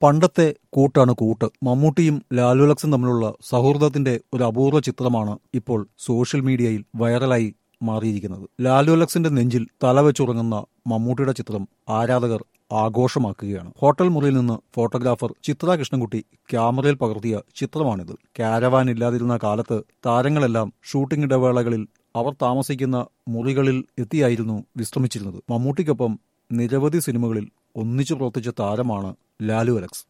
പണ്ടത്തെ കൂട്ടാണ് കൂട്ട് മമ്മൂട്ടിയും ലാലുലക്സും തമ്മിലുള്ള സൗഹൃദത്തിന്റെ ഒരു അപൂർവ ചിത്രമാണ് ഇപ്പോൾ സോഷ്യൽ മീഡിയയിൽ വൈറലായി മാറിയിരിക്കുന്നത് ലാലുലക്സിന്റെ നെഞ്ചിൽ തല വെച്ചുറങ്ങുന്ന മമ്മൂട്ടിയുടെ ചിത്രം ആരാധകർ ആഘോഷമാക്കുകയാണ് ഹോട്ടൽ മുറിയിൽ നിന്ന് ഫോട്ടോഗ്രാഫർ ചിത്ര കൃഷ്ണൻകുട്ടി ക്യാമറയിൽ പകർത്തിയ ചിത്രമാണിത് കാരവാൻ ഇല്ലാതിരുന്ന കാലത്ത് താരങ്ങളെല്ലാം ഷൂട്ടിംഗ് ഇടവേളകളിൽ അവർ താമസിക്കുന്ന മുറികളിൽ എത്തിയായിരുന്നു വിശ്രമിച്ചിരുന്നത് മമ്മൂട്ടിക്കൊപ്പം നിരവധി സിനിമകളിൽ ഒന്നിച്ചു പ്രവർത്തിച്ച താരമാണ് ലാലു അലക്സ്